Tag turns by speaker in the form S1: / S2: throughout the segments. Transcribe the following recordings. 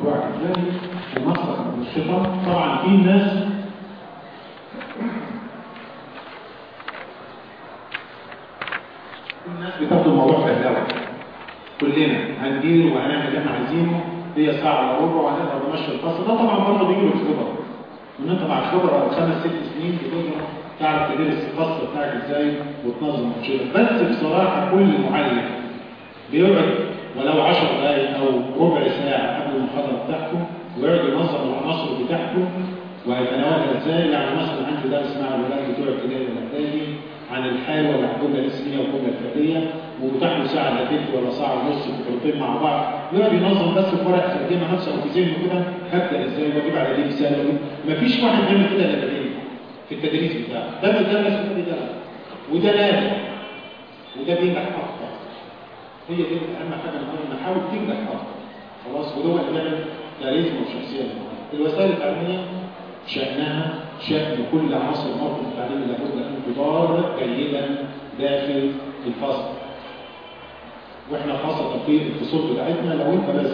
S1: بتوعك ازاي ومصدر الثقه طبعا في ناس في ناس بتاخد الموضوع فهلاوه كلنا هندير وهنعمل اللي احنا عايزينه هي ساعه الا ربع وهنقدر نمشي الفصل ده طبعا برضه بيجي بالخبره وان انت مع الخبره خمس ست سنين بتقدر تعرف تدير الفصل بتاعك ازاي وتنظم انشطتك بس بصراحه كل معلم بيقعد ولو 10 دقائق او ربع ساعه قبل المحاضره بتاعته ويقعد ينظم العناصر بتاعته ويتناولها ازاي يعني مثلا عندي درس مع الولاد بتوع ابتدائي والاعدادي عن الحال ولا الجمله الاسميه والجمله الفعليه ومتاح له ساعه الا تلت ولا ساعه ونص فقرتين مع بعض يقعد ينظم بس في ورقه ترجمه نفسه او في ذهنه كده هبدا ازاي واجيب على دي مثال مفيش واحد بيعمل كده الا بدين في التدريس بتاعه ده بيدرس وده ده وده لا وده بينجح اكتر هي دي اهم حاجه نقول نحاول تنجح اكتر خلاص وده هو اللي بيعمل كاريزما وشخصيه الوسائل التعليميه شأنها شأن كل عناصر موقف التعليم لابد أن تدار جيدا داخل الفصل واحنا خاصة في الفصول بتاعتنا لو انت بس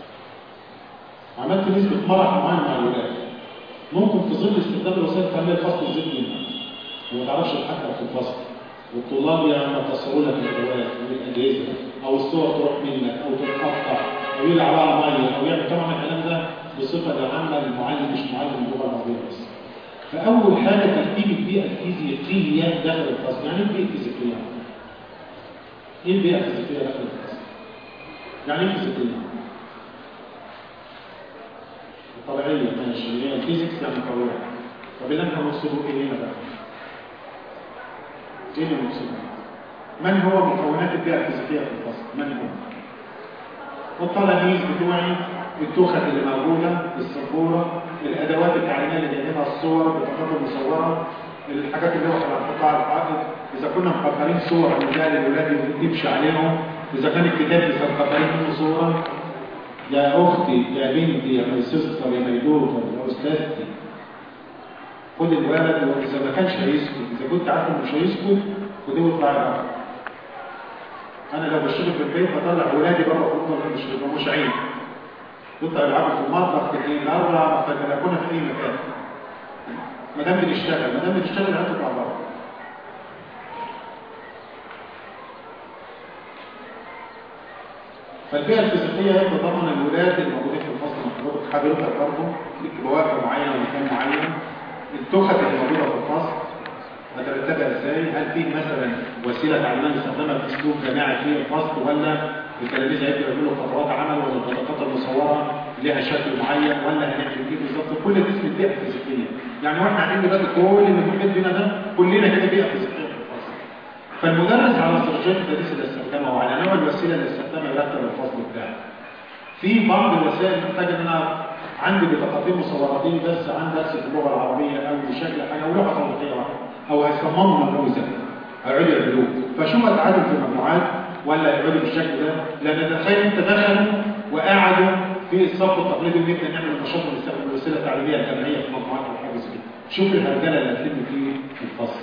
S1: عملت نسبة مرح معين مع الولاد ممكن في ظل استخدام الوسائل التعليمية الفصل يزيد منها وما تعرفش تحكم في الفصل والطلاب يعني يتصلوا لك الادوات والاجهزه او الصور تروح منك او تتقطع او يلعب على ميه او يعمل طبعا الكلام ده بصفه عامه للمعلم مش معلم اللغه العربيه بس. فاول حاجه ترتيب البيئه الفيزيائيه داخل الفصل، يعني ايه البيئه الفيزيائيه؟ ايه البيئه الفيزيائيه داخل الفصل؟ يعني ايه فيزيائيه؟ الطبيعيه ماشي اللي هي الفيزيكس يعني طبيعيه. طب اذا احنا نقصده ايه هنا بقى؟ ايه اللي نقصده؟ من هو مكونات البيئه الفيزيائيه في الفصل؟ من هو؟ والتلاميذ بتوعي التوخة اللي موجودة السبورة الأدوات التعليمية اللي جايبينها الصور بطاقات المصورة الحاجات اللي واقفة على قطاع الحائط إذا كنا مقدرين صور مثال للولاد تمشي عليهم إذا كان الكتاب لسه مقدرين منه صورة يا أختي يا بنتي يا ماي سيستر يا ماي دوتر يا أستاذتي خد الولد وإذا ما كانش هيسكت إذا كنت عارف إنه مش هيسكت خديه واطلعي بره أنا لو بشتغل في البيت بطلع ولادي بره في الأوضة مش مش عيب يطلع يلعبوا في المطبخ في الاربع في البلكونه في اي مكان ما دام بنشتغل ما دام بنشتغل هتطلع بره فالبيئه الفيزيقيه هي تضمن الولاد الموجودين في الفصل محضرتك حضرتك برضه ليك بوافه معينه ومكان معين التخت اللي موجوده في الفصل هترتبها ازاي؟ هل فيه مثلا وسيله تعليميه نستخدمها في اسلوب جماعي في الفصل ولا التلاميذ هيبقوا يعملوا خطوات عمل ولا البطاقات المصوره لها شكل معين ولا هنعمل ايه بالظبط كل ده اسمه بيئه فيزيائيه يعني واحنا قاعدين دلوقتي كل اللي موجود بينا ده كلنا كده بيئه فيزيائيه في الفصل فالمدرس على استراتيجيه التدريس اللي استخدمها وعلى نوع الوسيله اللي استخدمها يرتب الفصل بتاعه في بعض الوسائل محتاجه ان انا عندي بطاقتين مصورتين بس عن درس في اللغه العربيه او بشكل حاجه او لغه توضيحيه واحده او هيصمموا نموذج هيقعدوا يعملوه فشو اتعادل في مجموعات ولا يقعدوا بالشكل ده لان تخيل انت دخلوا وقعدوا في الصف التقليدي ان احنا نعمل نشاط ونستخدم الوسيله التعليميه الجماعيه في مجموعات او حاجه زي كده شوف الهرجله اللي هتلم في الفصل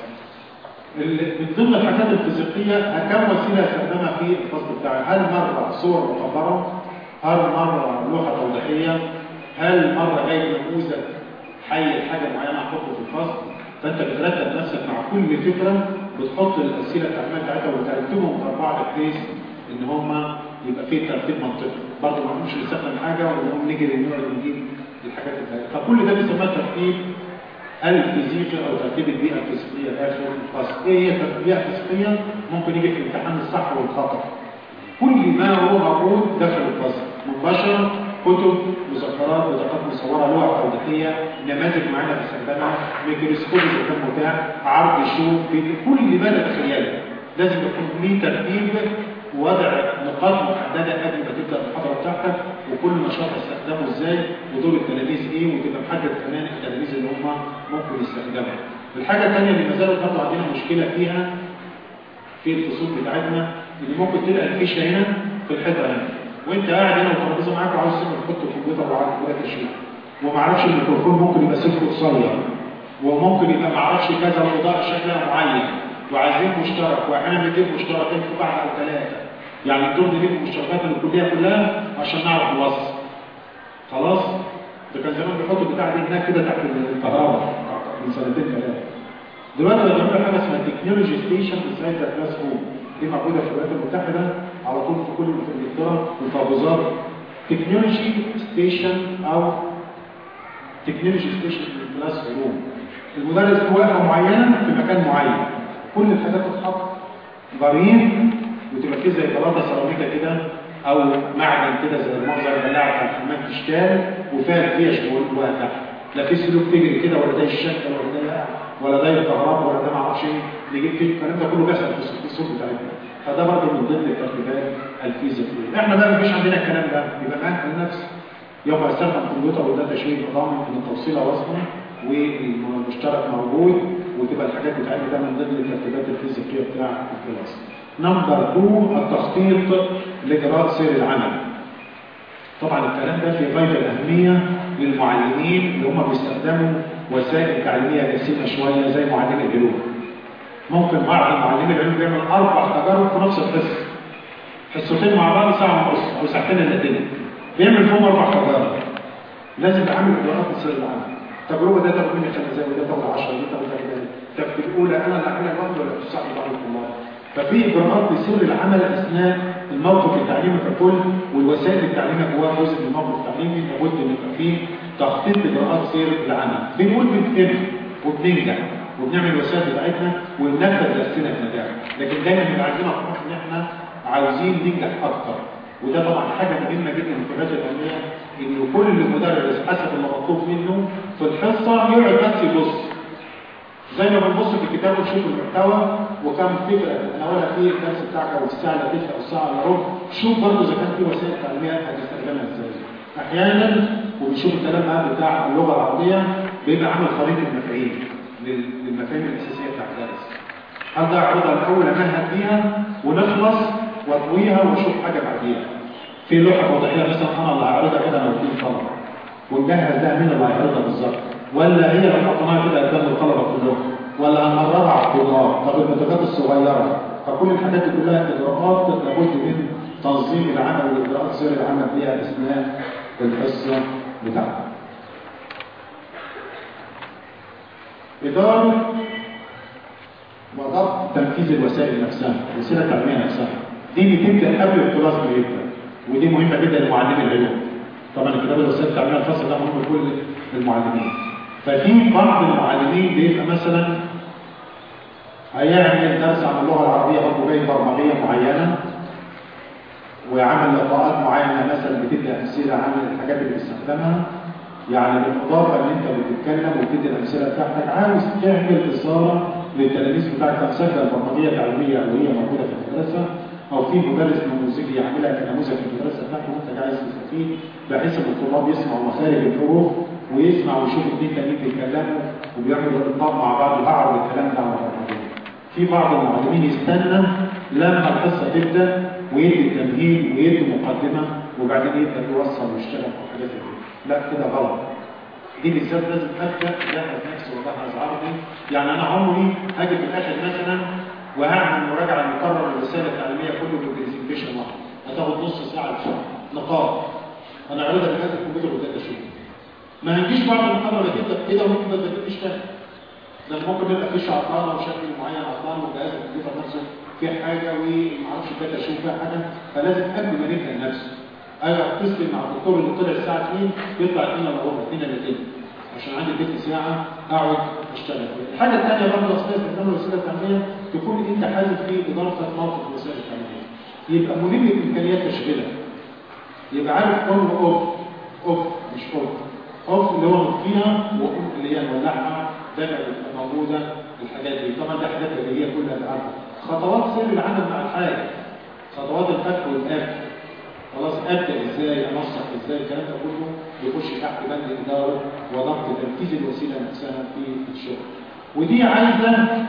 S1: من ضمن الحاجات الفيزيقيه كم وسيله استخدمها في الفصل بتاعي هل مره صور مكبره هل مره لوحه توضيحيه هل مره جايب نموذج حي حاجه معينه احطه في الفصل فانت بترتب نفسك مع كل فكره بتحط الاسئله التعليميه بتاعتها وترتبهم في اربعه بحيث ان هم يبقى في ترتيب منطقي برضه ما نقومش نستخدم حاجه ونقوم نجري نقعد نجيب الحاجات الثانيه فكل ده بيسمى ترتيب الفيزيقي او ترتيب البيئه الفيزيقيه داخل الفصل ايه هي البيئه الفيزيقيه ممكن يجي في امتحان الصح والخطا كل ما هو موجود داخل الفصل مباشره كتب مذكرات بطاقات مصوره لوحه توضيحيه نماذج معينه بنستخدمها ميكروسكوب اذا كان متاح عرض شوف كل ما تتخيله لازم يكون ليه ترتيب ووضع نقاط محدده قبل ما تبدا المحاضره بتاعتك وكل نشاط هتستخدمه ازاي ودور التلاميذ ايه وتبقى محدد كمان التلاميذ اللي هم ممكن يستخدمها. الحاجه الثانيه اللي ما زالت برضه عندنا مشكله فيها في الفصول بتاعتنا اللي ممكن تلاقي الفيشه هنا في الحيطه هنا وانت قاعد هنا والترابيزه معاك وعاوز تحط الكمبيوتر وعاوز دلوقتي تشوف وما اعرفش الميكروفون ممكن يبقى سلكه قصير وممكن يبقى ما اعرفش كذا والاضاءه شكلها معين وعايزين مشترك واحيانا بنجيب مشتركين في بعض او ثلاثه يعني الدور نجيب المشتركات الكليه كلها عشان نعرف نوصل خلاص ده كان زمان بيحطوا البتاع دي هناك كده تحت الكهرباء من سنتين ثلاثه دلوقتي بقى بيعملوا حاجه اسمها تكنولوجي ستيشن انسايد ذا كلاس روم دي موجوده في الولايات المتحده على طول في كل في انجلترا وفي ابو ظبي تكنولوجي ستيشن او تكنولوجي ستيشن في الكلاس روم المدرس له وقفه معينه في مكان معين كل الحاجات تتحط ضريب وتبقى كده زي بلاطه سيراميكا كده او معدن كده زي المنظر البلاعه بتاع الحمام تشتال وفيها فيها شغل جواها تحت لا في سلوك تجري كده ولا ده الشكل ولا ده ولا ده الكهرباء ولا ده ما اعرفش ايه نجيب فيه الكلام ده كله بيحصل في السوق بتاعتنا فده برضه من ضمن الترتيبات الفيزيائيه احنا بقى مفيش عندنا الكلام ده يبقى معاك النفس يوم استخدم الكمبيوتر وده تشغيل نظام ان التوصيله واصله والمشترك موجود وتبقى الحاجات بتاعتنا ده من ضمن الترتيبات الفيزيائيه بتاع الكلاس نمبر 2 التخطيط لاجراء سير العمل طبعا الكلام ده في غايه الاهميه للمعلمين اللي هم بيستخدموا وسائل تعليميه جسيمه شويه زي معلم العلوم ممكن بعض معلمين العلوم بيعمل اربع تجارب في نفس الحصه حصتين مع بعض ساعه ونص او ساعتين الا تاني بيعمل فيهم اربع تجارب لازم يعمل اجراءات سير العمل التجربه ده تاخد مني خمس دقايق وده تاخد 10 دي تاخد كده طب في الاولى انا اللي اعملها لوحدي ولا بتساعد بعض الطلاب ففي اجراءات لسر العمل اثناء الموقف التعليمي ككل والوسائل التعليميه جواها جزء من الموقف التعليمي لابد ان يبقى فيه تخطيط لاجراءات سير العمل بنقول بنتم وبننجح وبنعمل الوسائل بتاعتنا وننفذ نفسنا بنجاح لكن دايما بيبقى عندنا طموح ان احنا عاوزين ننجح اكتر وده طبعا حاجه مهمه جدا في الحاجات العلميه ان كل مدرس حسب المطلوب منه في الحصه يقعد بس يبص زي ما بنبص في الكتاب ونشوف المحتوى وكم فكره تتناولها في الدرس بتاعك او الساعه اللي تلت او الساعه الا ربع شوف برضه اذا كان في وسائل تعليميه هتستخدمها ازاي احيانا وبنشوف الكلام بقى بتاع اللغه العربيه بيبقى عامل خريطه مفاهيم للمفاهيم الاساسيه بتاع الدرس هل ده اعرضها الاول امهد بيها ونخلص واطويها واشوف حاجه بعديها في لوحه وضعيه مثلا انا اللي هعرضها كده انا واثنين طلبه ونجهز ده مين اللي هيعرضها بالظبط ولا هي لو حطيناها كده قدام الطلبه كلهم ولا هنمررها على الطلاب طب المنتجات الصغيره فكل الحاجات دي كلها اجراءات لابد من تنظيم العمل واجراءات سير العمل فيها اثناء الحصه بتاعتنا اداره وضبط تنفيذ الوسائل نفسها الوسيله التعليميه نفسها دي بتبدا قبل الكلاس ما يبدا ودي مهمه جدا لمعلمي العلوم طبعا الكتاب الوسائل التعليميه الخاصه ده مهم لكل المعلمين ففي بعض المعلمين بيبقى مثلا هيعمل درس عن اللغه العربيه برضه جاي برمجيه معينه وعمل لقاءات معينه مثلا بتدي امثله عن الحاجات اللي بيستخدمها يعني بالاضافه ان انت بتتكلم وبتدي الامثله بتاعتك عاوز تعمل اثاره للتلاميذ بتاعك امثله البرمجيه التعليميه اللي هي موجوده في المدرسه او في مدرس نموذجي يعملها كنموذج في المدرسه بتاعته وانت عايز تستفيد بحيث ان الطلاب يسمعوا مخارج الحروف ويسمع ويشوف اثنين تانيين بيتكلموا وبيعملوا الخطاب مع بعض وهعرض الكلام ده على البرمجيه. في بعض المعلمين يستنى لما الحصه تبدا ويدي التمهيد ويدي مقدمه وبعدين يبدا يوصل ويشتغل في حاجات زي لا كده غلط. دي بالذات لازم ابدا اجهز نفسي واجهز عرضي يعني انا عمري هاجي في الاخر مثلا وهعمل مراجعه لمقرر الرساله التعليميه كله بالبرزنتيشن واحد هتاخد نص ساعه لشهر نقاط انا عرضها في هذا الكمبيوتر وده اشوف ما هنجيش بعد المقرر كده كده وممكن ما تبقاش تاني ده ممكن يبقى في عطلانه وشكل معين عطلان وجهاز الكمبيوتر نفسه في حاجه ومعرفش الداتا اشوف فيها حاجه فلازم قبل ما نبدا نفسه ايوه اتصل مع الدكتور اللي طلع الساعه 2 يطلع 2 الا ربع 2 الا 2 عشان عندي تلت ساعه اقعد اشتغل فيها الحاجه الثانيه برضه اثناء استخدام الوسيله التعليميه تكون انت حازم في اداره موقف الوسائل التعليميه يبقى ملم بامكانيات تشغيلها يبقى عارف اون اوف اوف مش اوف اوف اللي هو نطفيها واون اللي هي نولعها ده بتبقى موجوده الحاجات دي طبعا دي حاجات بديهيه كلها تعرفها خطوات سير العمل مع الحاجه خطوات الفتح والقفل خلاص ابدا ازاي انسق ازاي الكلام ده كله يخش تحت بند اداره وضبط تنفيذ الوسيله نفسها في الشغل ودي عايزه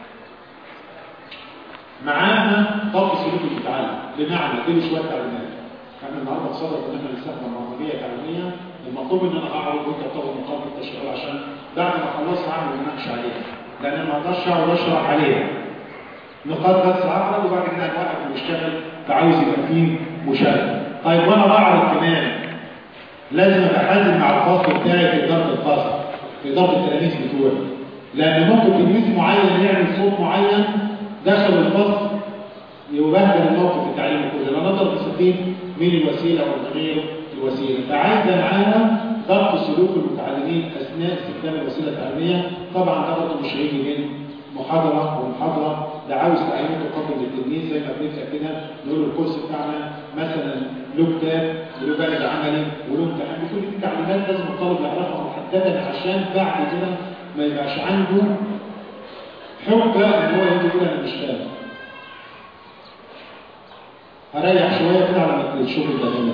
S1: معاها ضبط سلوك المتعلم بمعنى دي شويه تعليمات احنا النهارده بصدد ان احنا نستخدم برمجيه تعليميه المطلوب ان انا اعرض وانت بتاخد مقابل التشغيل عشان بعد ما اخلص اعمل مناقش عليها لان ما اقدرش اقعد اشرح عليها نقاط بس اعرض وبعد كده نوقف ونشتغل فعاوز يبقى فيه مشاركه طيب وانا بعرض كمان لازم ابقى حازم مع الفصل بتاعي في اداره الفصل في اداره التلاميذ بتوعي لان ممكن تلميذ معين يعمل صوت معين دخل الفصل يبهدل الموقف التعليمي كله لا نقدر نستفيد من الوسيله او غير الوسيله فعايزه معانا ضبط سلوك المتعلمين اثناء استخدام الوسيله التعليميه طبعا ده برضه مش هيجي من محاضره ومحاضره ده عاوز تعليمات تقدم للتلميذ زي ما بنبدا كده نقول الكورس بتاعنا مثلا له كتاب وله بائد عملي وله امتحان كل دي تعليمات لازم الطالب يعرفها محددا عشان بعد كده ما يبقاش عنده حجه ان هو يجي يقول انا مش فاهم هريح شويه كده على ما تشوف الدنيا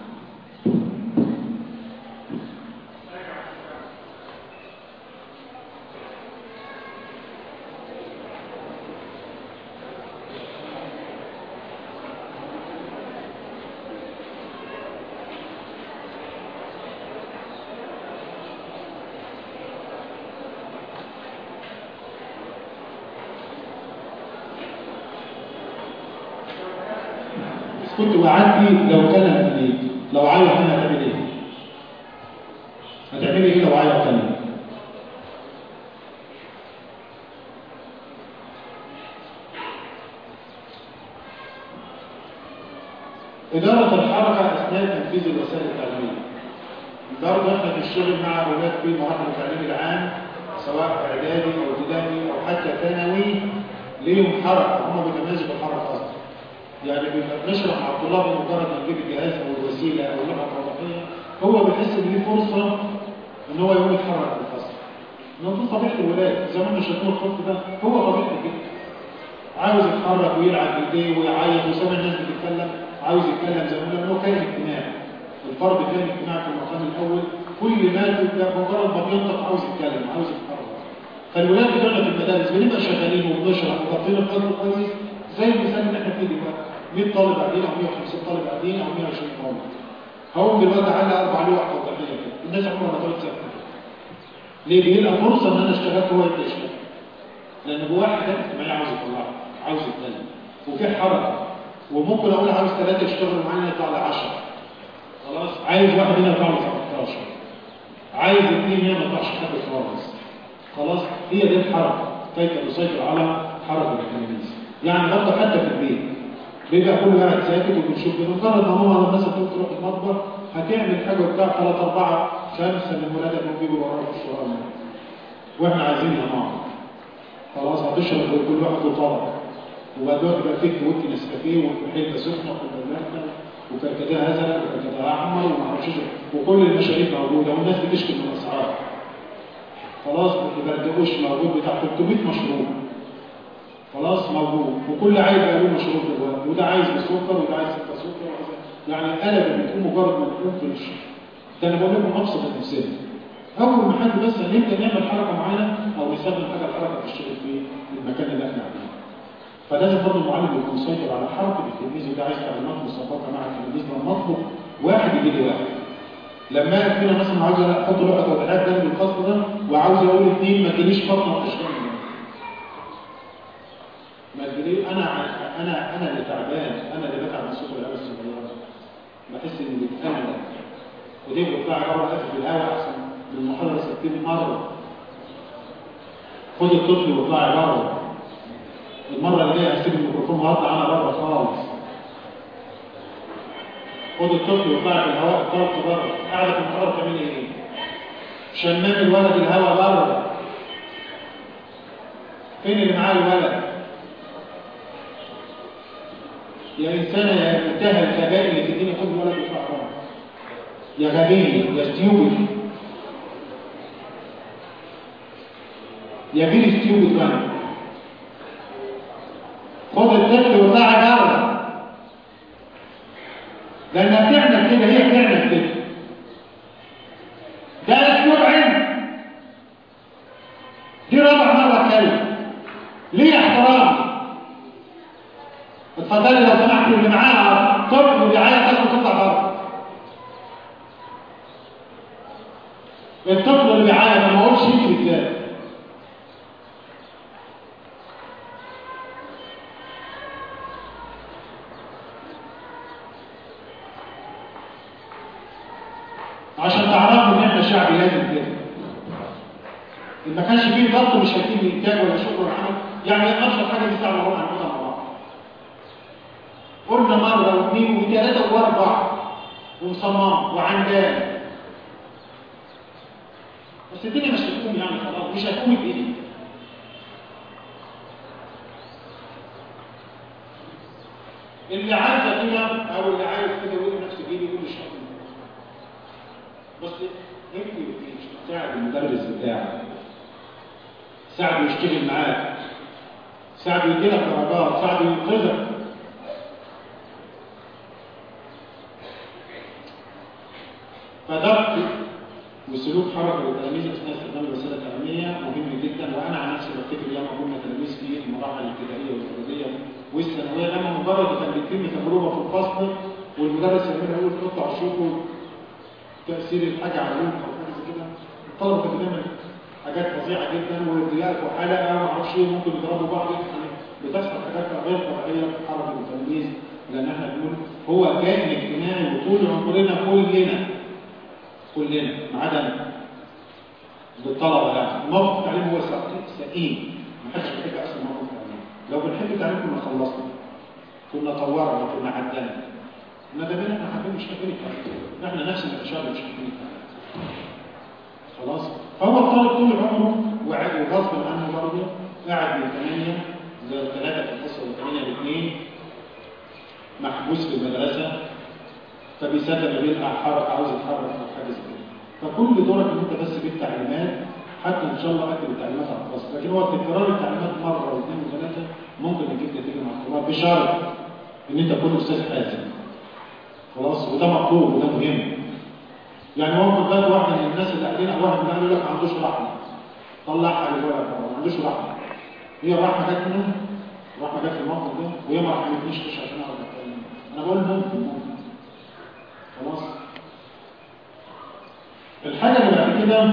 S1: كنت بعدي لو كان لي لو عيط انا هتعمل ايه هتعملي ايه لو عيط تاني إدارة الحركة أثناء تنفيذ الوسائل التعليمية. برضه احنا بنشتغل مع أولاد في مراحل التعليم العام سواء إعدادي أو ابتدائي أو حتى ثانوي ليهم حركة هم بيتميزوا بالحركة أصلا. يعني بنشرح مع الطلاب مجرد ما نجيب الجهاز او الوسيله او اللغه التوضيحيه هو بيحس ان ليه فرصه ان هو يقوم يتحرك في الفصل. انه دي طبيعه الولاد زي ما شايفين الطفل ده هو طبيعته كده. عاوز يتحرك ويلعب بايديه ويعيط وسامع الناس بتتكلم عاوز يتكلم زي ما قلنا هو كائن اجتماعي. الفرد كائن اجتماعي في المقام الاول كل ما تبدا مجرد ما بينطق عاوز يتكلم عاوز يتحرك. فالولاد بتوعنا في المدارس بنبقى شغالين وبنشرح وضابطين الفصل كويس زي المثال اللي احنا فيه دلوقتي 100 طالب قاعدين او 150 طالب قاعدين او 120 طالب هقوم دلوقتي على اربع لوح توضيحيه كده الناس عمرها ما تقعد ثابته ليه بيلقى فرصه ان انا اشتغلت هو يبدا يشتغل لان جواه حاجات اجتماعيه عاوز يطلعها عاوز يتكلم وفي حركه وممكن اقول عاوز ثلاثه يشتغلوا معايا يطلع لي 10 خلاص عايز واحد هنا يطلع لي 17 عايز اثنين هنا ما يطلعش حد خالص خلاص هي دي الحركه كيف نسيطر على حركه التلاميذ يعني برضه حتى في البيت بيبقى كل واحد ساكت وبنشوف بمجرد ما هو لما مثلا تروح المطبخ هتعمل حاجه بتاع ثلاث اربعه خمسه من ولادك اللي بيجوا وراك في الشغل واحنا عايزينها معاهم خلاص هتشرب كل واحد طبق وبعد دلوقتي بقى فيك ودي نسكافيه وحلبه سخنه وكوبايه وكركديه هزل وكركديه احمر ومعرفش وكل المشاريب موجوده والناس بتشكي من الاسعار خلاص البردقوش موجود بتاع 300 مشروب خلاص موجود وكل عايز يبقى له مشروب دلوقتي وده عايز بسكر وده عايز ستة سكر يعني قلب بتكون مجرد ما تكون في الشيء ده انا بقول لكم ابسط الامثله اول ما حد بس نبدا نعمل حركه معينه او نستخدم حاجه الحركه تشتغل في المكان اللي احنا قاعدين فلازم برضه المعلم يكون مسيطر على حركه التلميذ وده عايز تعليمات مسبقه مع التلميذ لما اطلب واحد يجي لي واحد لما فينا مثلا عاوز احط لوحه توضيحات جنب الفصل ده وعاوز اقول اثنين ما تجيليش فاطمه وتشتغل ما تجيلي انا انا انا اللي تعبان انا اللي بتعب من صوت العيال الصغيره بحس اني بتأمل ودي بتطلع بره قافل في الهواء احسن من المحاضره 60 مره خد الطفل واطلعي بره المره اللي جايه هسيب الميكروفون وهطلع انا بره خالص خد الطفل واطلعي في الهواء الطلق بره قاعده في المحاضره تعملي ايه؟ شمام الولد الهواء بره فين اللي معاه الولد؟ يا إنسانة يا منتهى الغباء اللي في الدنيا خد الولد يطلع بره يا غبي يا ستيوبد يا فيري ستيوبد بقى خد الطفل وطلع بره لانها بتعمل كده هي بتعمل كده ده اسلوب علم دي رابع مره اتكلم ليه احترامي اتفضلي لو سمحت اللي معاها طفل وبيعيط لازم تطلع بره الطفل اللي بيعيط انا ما اقولش يجري ازاي عشان تعرفوا ان احنا شعب لازم كده ان ما كانش فيه ضغط مش هيتم انتاج ولا شغل ولا عمل يعني ابسط حاجه دي ساعه الا ربع هنقولها مع بعض قلنا مره واثنين وثلاثه واربعه ومصمم وعندان بس الدنيا مش هتقوم يعني خلاص مش هتقوم بايدي اللي عايز كده او اللي عايز كده يقول نفسه جيبي يقول مش هقوم بس يمكن تساعد المدرس بتاعك ساعده يشتغل معاك ساعده يديلك درجات ساعده ينقذك فضبط وسلوك حركه للتلاميذ اثناء استخدام الوسيله التعليميه مهم جدا وانا عن نفسي بفتكر لما كنا تلاميذ في المراحل الابتدائيه والاعداديه والثانويه لما مجرد كان بيتم تجربه في الفصل والمدرس يعملها يقول قطع شوفوا تاثير الحاجه عليهم او حاجه زي كده الطلبه كانت بتعمل حاجات فظيعه جدا وارتياح وحلقه وما اعرفش ايه ممكن يضربوا بعض يعني بتحصل حاجات غير طبيعيه في حركه التلاميذ لان احنا بنقول هو كائن اجتماعي وطول عمرنا كلنا كلنا ما عدا انا بالطلبه يعني الموقف التعليمي هو سئيم ما حدش بيحب اصلا موقف التعليم لو بنحب التعليم كنا خلصنا كنا طورنا كنا عدلنا ما دام احنا حابين مش حابين التعليم احنا نفس الاشياء مش حابين التعليم خلاص فهو الطالب طول عمره وقاعد وغصب عنه برضه قاعد من 8 زي 3 في الفصل و 8 ل 2 محبوس في المدرسه فبيسبب بيلقى حركه عاوز يتحرك او حاجه زي كده فكل دورك ان انت بس بالتعليمات حتى ان شاء الله اكتب التعليمات على الفصل لكن هو تكرار التعليمات مره واثنين وثلاثه ممكن يجيب نتيجه مع الطلاب بشرط ان انت تكون استاذ حازم خلاص وده مطلوب وده مهم يعني هو خد بالك واحد من الناس اللي قاعدين او واحد من يقول لك ما عندوش رحمه طلعها للولد ما عندوش رحمه هي الرحمه جت منين؟ الرحمه جت في الموقف ده وهي ما رحمتنيش مش عشان اقعد اتكلم انا بقول ممكن ممكن خلاص الحاجه اللي بعد كده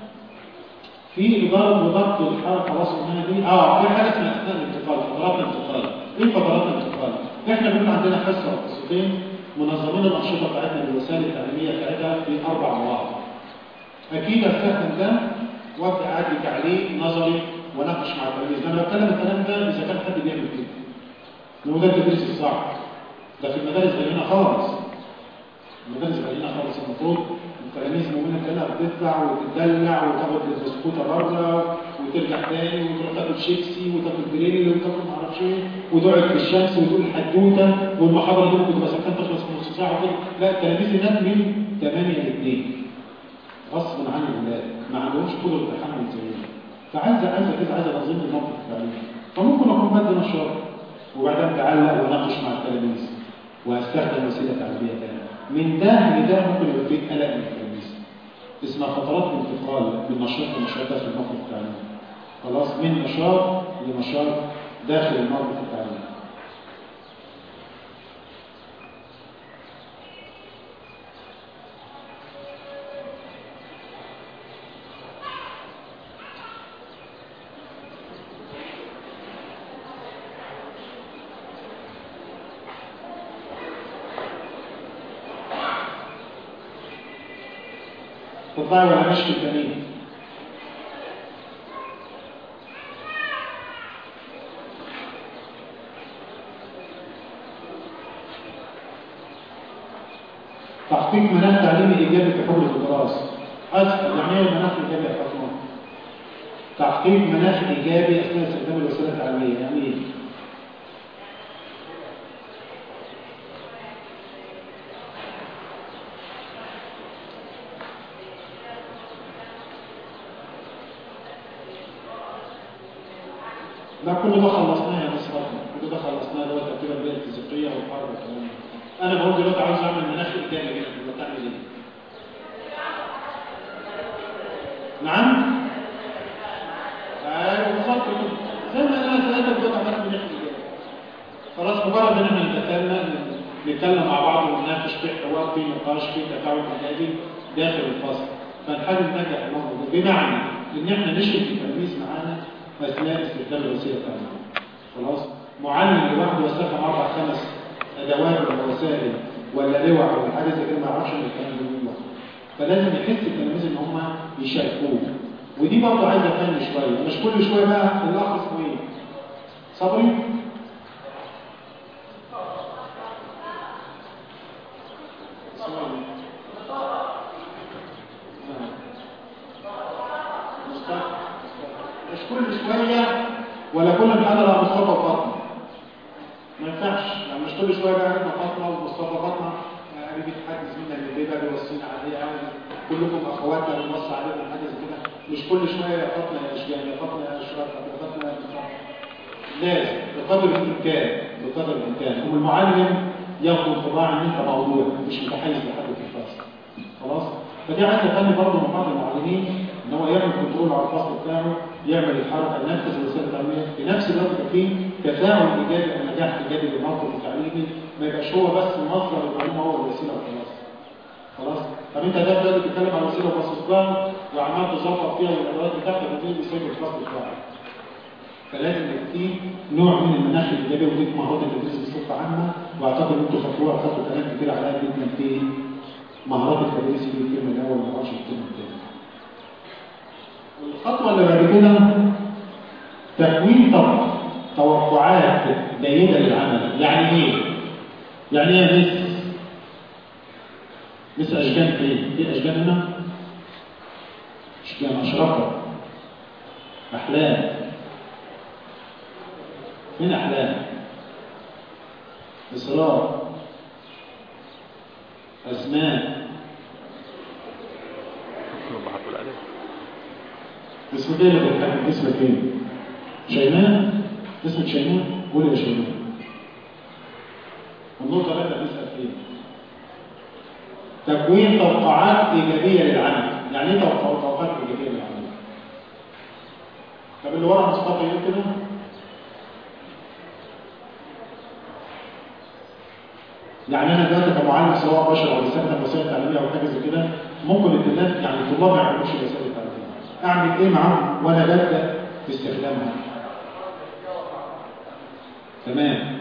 S1: في اداره وضبط الحركه خلاص قلنا دي اه في حاجه اسمها اثناء الانتقال فترات الانتقال ايه فترات الانتقال احنا بيبقى عندنا حصه او حصتين منظمين الانشطه بتاعتنا بالوسائل التعليميه بتاعتها في اربع مواقع اكيد استخدم ده وابدا اعدي تعليق نظري واناقش مع التلاميذ انا بتكلم الكلام ده اذا كان حد بيعمل كده هو ده التدريس الصح ده في المدارس غيرنا خالص المدارس غيرنا خالص المفروض التلاميذ مؤمنه كده بتطلع وتدلع وتاخد البسكوته بره وترجع تاني وتروح تاكل شيبسي وتاكل جريل وتاكل معرفش ايه وتقعد في الشمس وتقول حدوته والمحاضره دي ممكن تبقى سكان تخلص في نص ساعه وكده لا التلاميذ هناك من 8 ل 2 غصب عن الولاد ما عندهمش قدره تحمل زينا فعايزه عايزه كده عايزه تنظيم الموقف التعليمي فممكن اكون بدي نشاط وبعدين تعلق واناقش مع التلاميذ واستخدم وسيله تعليميه ثانيه من ده لده ممكن يبقى فيه قلق من التلاميذ اسمها فترات انتقال من نشاط لنشاط داخل الموقف التعليمي خلاص من نشاط لنشاط داخل الموقف التعليمي تطلع ولا مشي التانيين تحقيق مناخ تعليمي ايجابي في حول الدراسه اسف يعني ايه مناخ ايجابي يا فاطمه تحقيق مناخ ايجابي اثناء استخدام الوسيله التعليميه يعني ايه لا كل ده خلصناه يا مصر كل ده خلصناه اللي هو ترتيب البيئه الفيزيقيه والحرب والكلام ده انا بقول دلوقتي عاوز اعمل مناخ ايجابي هنا تبقى تعمل ايه؟ نعم؟ ايوه بالظبط كده زي ما انا سالتك دلوقتي عملت مناخ ايجابي خلاص مجرد ان احنا نتكلم نتكلم مع بعض ونناقش في حوار في نقاش في تفاعل ايجابي داخل الفصل فنحاول ننجح الموضوع ده بمعنى ان احنا نشرك التلميذ معانا اثناء استخدام الوسيله التعليميه خلاص معلم لوحده يستخدم اربع خمس ادوات ولا وسائل ولا لوح ولا حاجه زي كده ما يعرفش ان الكلام ده لوحده فلازم يحس التلاميذ ان هم يشاركوه ودي برضه عايزه فن شويه مش كل شويه بقى الاخ اسمه ايه صبري مش كل شويه ولا كل محاضره مصطفى وفاطمه ما ينفعش يعني مش كل شويه بقى احنا فاطمه ومصطفى فاطمه قريب حد زميلنا اللي بيبقى بيوصينا عليه او كلكم اخواتنا بنوصي علينا حاجه زي كده مش كل شويه يا فاطمه يا اشجان يا فاطمه يا اشراف يا فاطمه يا اشراف لازم بقدر الامكان بقدر الامكان والمعلم ياخد انطباع ان انت موضوع مش متحيز لحد في الفصل خلاص فدي عايزه تخلي برضه من بعض المعلمين ان هو يعمل كنترول على الفصل بتاعه يعمل الحركه ينفذ الوسائل التعليميه في نفس الوقت يبقى فيه تفاعل ايجابي او نجاح ايجابي للموقف التعليمي ما يبقاش هو بس مصدر المعلومه هو الوسيله وخلاص خلاص طب انت ده دلوقتي بتتكلم عن وسيله وباصص لها وعمال تظبط فيها والادوات بتاعتك وتيجي بيسيب الفصل بتاعك فلازم يبقى فيه نوع من المناخ الايجابي ودي مهارات التدريس بصفه عامه واعتقد ان انتوا خدتوها خدتوا كلام كتير عليها جدا في مهارات التدريس في الترم الاول ما اعرفش الترم الثاني الخطوه اللي بعد كده تكوين توقعات جيده للعمل يعني ايه يعني ايه يا مس مس اشجان فين في اشجان هنا اشجان اشرفه احلام من أحلام إصرار أسماء اسمك ايه اللي بتحكم اسمك ايه شيماء اسمك شيماء قول يا شيماء النقطة اللي احنا بنسأل فيها تكوين توقعات إيجابية للعمل يعني ايه توقعات إيجابية للعمل طب اللي ورا مصطفى يقول كده يعني انا دلوقتي كمعلم سواء بشر او بستخدم وسائل تعليميه او حاجه زي كده ممكن الطلاب يعني الطلاب ما يعرفوش الوسائل التعليميه اعمل ايه معاهم وانا ببدا في استخدامها تمام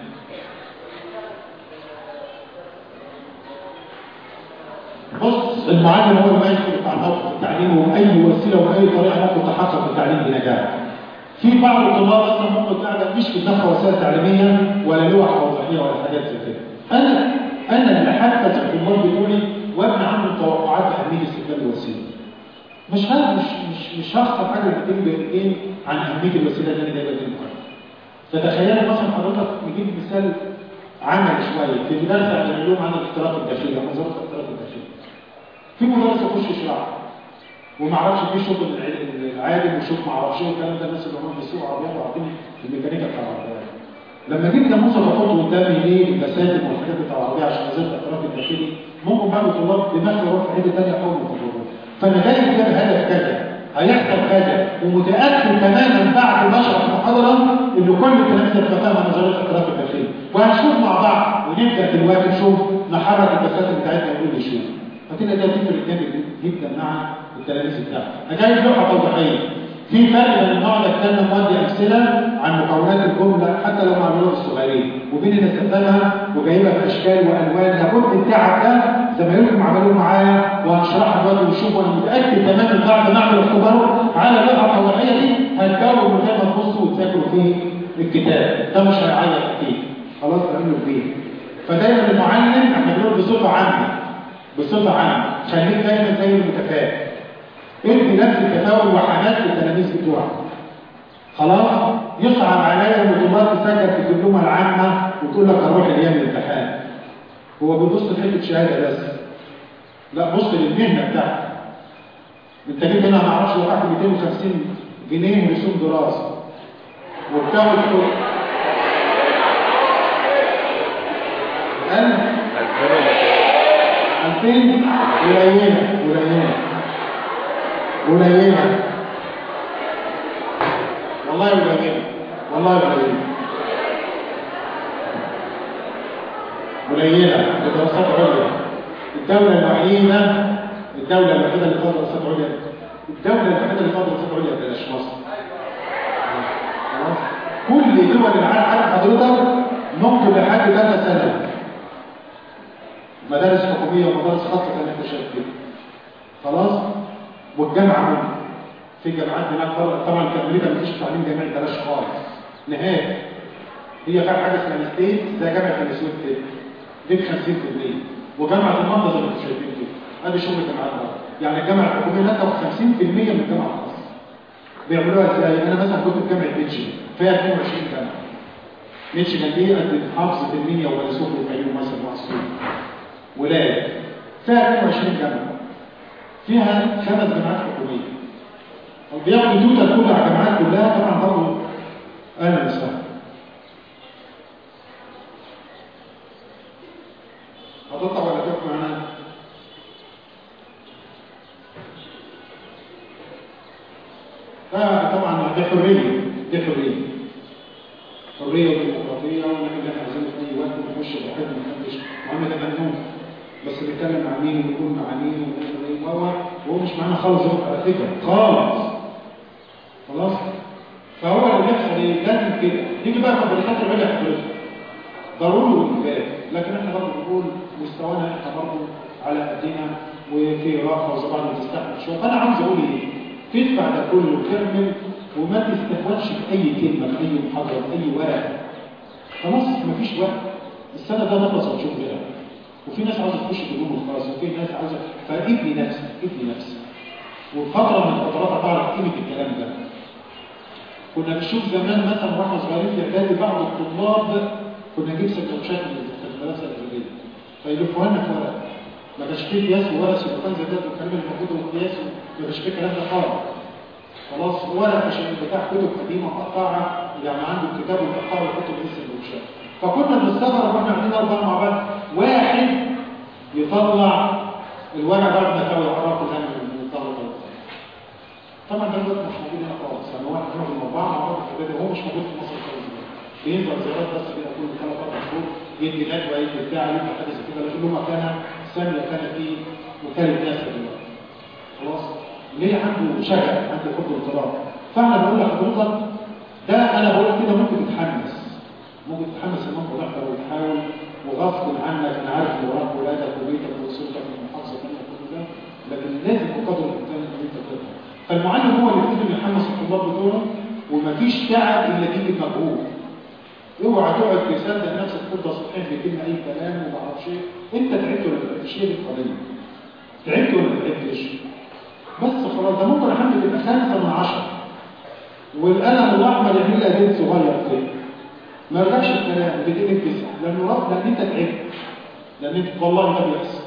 S1: بص المعلم هو اللي يدخل في التعليم وباي وسيله وباي طريقه ممكن تحقق التعليم بنجاح في بعض الطلاب اصلا ممكن قاعده مش بتدخل وسائل تعليميه ولا لوح توضيحيه ولا حاجات زي كده انا انا اللي حتى الطلاب بتوعي وابني عنهم توقعات باهميه استخدام الوسيله مش هذا مش مش مش هخسر حاجه بتتم بالاثنين عن اهميه الوسيله اللي انا جايبها دي فتخيلوا مثلا حضرتك نجيب مثال عمل شويه في المدرسه بنعمل لهم عن الاختراق الداخلي او وزاره الاختراق الداخلي في مدرس يخش يشرح وما اعرفش في شغل العادي وشوف ما اعرفش ايه الكلام ده الناس اللي هم بيسوقوا عربيات وعارفين الميكانيكا بتاع العربيات لما جيت نموذج احطه قدامي ليه البساتم والحاجات بتاع العربيه عشان وزاره الاختراق الداخلي ممكن بعض الطلاب دماغي يروح في حته ثانيه اول ما فانا جاي كده بهدف كذا هيحصل كذا ومتاكد تماما بعد ما اشرح المحاضره ان كل الكلام ده اتفقنا مع وزاره الاختراق الداخلي وهنشوف مع بعض ونبدا دلوقتي نشوف نحرك البساتم بتاعتنا ونقول نشوف فكده ده تفرق جامد جدا مع التلاميذ بتاعتك اجايب لوحه توضيحيه في فرق بين النوع ده اتكلم وادي امثله عن مكونات الجمله حتى لو معلومات الصغيرين وبين اللي استخدمها وجايبها باشكال والوان لابد التعب ده زمايلكم عملوه معايا وهنشرحها دلوقتي ونشوف وانا متاكد تماما بعد ما اعمل اختبار على اللوحه التوضيحيه دي هتجاوب من غير ما تبصوا وتذاكروا في الكتاب ده مش هيعيط اكيد خلاص تعملوا فيه فدايما المعلم احنا بنقول بصفه عامه بصفه عامه خليك دايما زي المتفائل ادي نفس التفاؤل وحماس للتلاميذ بتوعك خلاص يصعب عليا ان الطلاب تسجل في الدبلومه العامه وتقول لك هروح الايام الامتحان هو بيبص لحته شهاده بس لا بص للمهنه بتاعتك انت جيت هنا ما اعرفش دفعت 250 جنيه رسوم دراسه وبتاخد ألف ألفين قليلة قليلة قليلة والله قليلة والله قليلة قليلة لدراسات عليا الدولة الوحيدة الدولة الوحيدة اللي فيها دراسات عليا الدولة الوحيدة اللي فيها دراسات عليا بلاش مصر خلاص كل دول العالم عارف حضرتك ممكن لحد ثلاث سنة مدارس حكومية ومدارس خاصة زي ما انت شايف كده خلاص والجامعه ممكن في جامعات هناك طبعا في امريكا مفيش تعليم جامعي بلاش خالص نهائي هي فيها حاجه اسمها ستيت زي جامعه الاسود كده دي 50% وجامعه النهضه زي ما انتم شايفين كده ادي شغل الجامعات بقى يعني الجامعه الحكوميه لا 50% من الجامعه الخاصه بيعملوها ازاي انا مثلا كنت في جامعه ميتشيغان فيها 22 جامعه ميتشيغان دي قد محافظه المنيا وبني سويف والفيوم مثلا واسيوط ولايه فيها 22 جامعه فيها خمس جامعات حكوميه بياخدوا توتال كل على الجامعات كلها طبعا برضه اهلا وسهلا هتطلع ولا تقف معانا آه طبعا دي حريه دي حريه حريه وديمقراطيه ونعمل اللي احنا عايزينه في اي وقت ونخش براحتنا ما حدش محمد ممنوع بس بنتكلم مع مين ونكون مع مين ونعمل ايه وهو وهو مش معانا خالص هو على فكره خالص خلاص فهو اللي بيحصل ايه لازم كده نيجي بقى في الخطر اللي حضرتك ضروري والانجاز لكن احنا برضه بنقول مستوانا احنا برضه على قدنا وفي راحه وزبان بتستحمل شويه فانا عاوز اقول ايه تدفع ده كله وتعمل وما تستهونش في اي كلمه في اي محاضره في اي ورقه خلاص مفيش وقت السنه ده نخلص ونشوف غيرها وفي ناس عاوزه تخش بدون خلاص وفي ناس عاوزه فابني نفسك ابني نفسك وفتره من الفترات هتعرف قيمه الكلام ده كنا بنشوف زمان مثلا واحنا صغيرين في اعدادي بعض الطلاب كنا نجيب سندوتشات من المدرسه الاجنبيه فيلفوها لنا في ورق ما كانش فيه قياس وورق سلوكان زي ده والكلام اللي موجود والقياس ما كانش فيه الكلام ده خالص خلاص ورق عشان بتاع كتب قديمه مقطعه يعني عنده الكتاب ويقطعه ويحطه في السندوتشات فكنا بنستغرب واحنا قاعدين اربعه مع بعض واحد يطلع الورق بعد ما كانوا يعرفوا الهم من الطلبه طبعا ده دلوقتي مش موجود هنا خالص يعني واحد يروح المطبعه مع بعض في البلد هو مش موجود في مصر خالص بينزل زيارات بس كده كل ثلاث اربع شهور يدي ندوه يدي بتاع يدي حاجه زي كده لكن له مكانه ثانيه كان في وكاله ناسا دلوقتي خلاص ليه عنده شغف عنده حب انطلاق فاحنا بقول لحضرتك ده انا بقول كده ممكن تتحمس ممكن تتحمس ان انت تحضر وتحاول وغصب عنك انا عارف ان وراك ولادك وبيتك واسرتك والمحافظه كلها كل ده لكن لازم بقدر الامكان ان انت تقدر فالمعلم هو اللي لازم يحمس الطلاب بتوعه ومفيش تعب الا تيجي بمجهود اوعى تقعد تصدق نفسك تفضل صحيح بكلمه اي كلام وما اعرفش ايه انت تعبت ولا ما تعبتش هي دي القضيه تعبت ولا ما تعبتش بس خلاص ده ممكن احمل تبقى خمسه من عشره والقلم الاحمر يعمل لها بيت صغير كده ما يرجعش الكلام بتقلب تسعه لانه رب لان انت تعبت لان انت والله ده بيحصل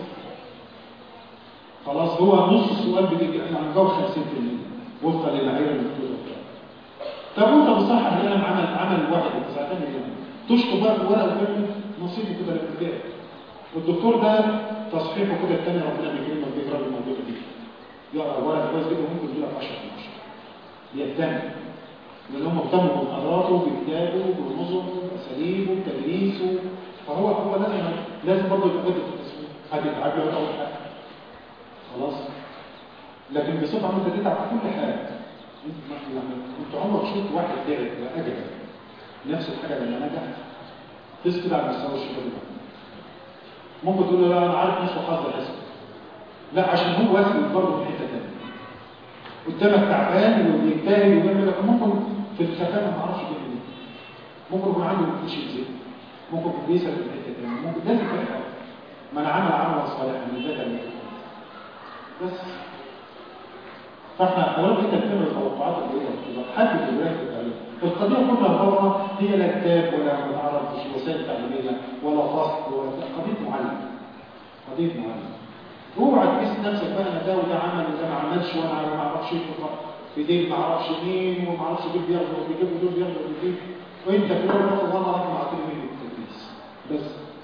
S1: خلاص هو نص السؤال بتيجي احنا هنجاوب 50% وفقا للمعايير المكتوبه طب وانت بتصحح القلم عمل عمل واحد وتسعتين مليون تشطب بقى في ورقه وكلمه نصيبه كده للرجال والدكتور ده تصحيحه كده الثاني ربنا بيكرمه بيقرا الموضوع دي يقرا ورقه كويس جدا وممكن يجيب لك 10 من 10 يهتم لان هم اهتموا بمحاضراته بكتابه بنظمه باساليبه بتدريسه فهو هو لازم لازم برضه يبقى جد في التصميم هتتعب له اول حاجه خلاص لكن بصفه عامه انت تتعب في كل حاجه كنت عمرك شفت واحد تعب واجد نفس الحاجه لما نجح قيس كده على مستوى الشغل ممكن تقول له لا انا عارف ناس وحظ حسن لا عشان هو واسم برضه في حته ثانيه قدامك تعبان وبيجتهد وبيعمل لك ممكن في الخفافه ما اعرفش بيعمل ايه ممكن يكون عنده مفيش زيت ممكن يكون بيسال في حته ثانيه ممكن لازم في حاجه من عمل عملا صالحا من ذكر بس فاحنا حضرتك انت بتعمل التوقعات اللي هي حدد الولايه التعليم القضيه كلها بره هي لا كتاب ولا ما تعرفش وسائل تعليميه ولا فصل ولا قضيه معلم قضيه معلم اوعى تقيس نفسك بقى انا ده وده عمل وده ما عملش وانا ما اعرفش في دين ما اعرفش مين وما اعرفش دول بياخدوا وبيجيبوا دول بياخدوا وبيجيبوا وانت في الاول والاخر وانا رقم عاطيني مين التدريس بس